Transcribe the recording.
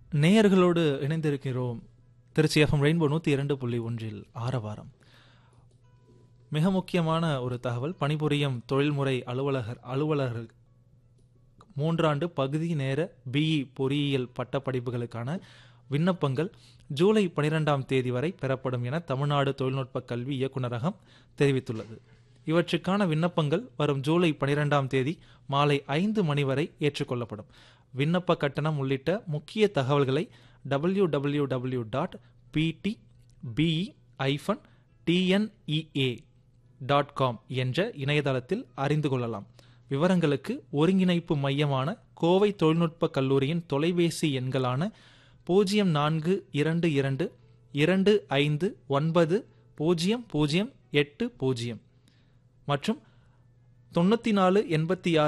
நேயர்களோடு இணைந்திருக்கிறோம் Trichy FM rainbow நூற்றி இரண்டு புள்ளி ஒன்றில் ஆரவாரம் மிக முக்கியமான ஒரு தகவல் பணிபுரியும் தொழில்முறை அலுவலகர் அலுவலர்கள் மூன்றாண்டு பகுதி நேர பிஇ பொறியியல் பட்டப்படிப்புகளுக்கான விண்ணப்பங்கள் ஜூலை பனிரெண்டாம் தேதி வரை பெறப்படும் என தமிழ்நாடு தொழில்நுட்ப கல்வி இயக்குநரகம் தெரிவித்துள்ளது இவற்றுக்கான விண்ணப்பங்கள் வரும் ஜூலை பனிரெண்டாம் தேதி மாலை ஐந்து மணி வரை ஏற்றுக்கொள்ளப்படும் விண்ணப்ப கட்டணம் உள்ளிட்ட முக்கிய தகவல்களை W W W dot PD PE hyphen TNEA dot com என்ற இணையதளத்தில் அறிந்து கொள்ளலாம் விவரங்களுக்கு ஒருங்கிணைப்பு மையமான கோவை தொழில்நுட்ப கல்லூரியின் தொலைபேசி எண்களான பூஜ்ஜியம் நான்கு இரண்டு இரண்டு இரண்டு ஐந்து ஒன்பது பூஜ்ஜியம் பூஜ்ஜியம் எட்டு பூஜ்ஜியம் மற்றும் தொண்ணூற்றி நாலு எண்பத்தி ஆறு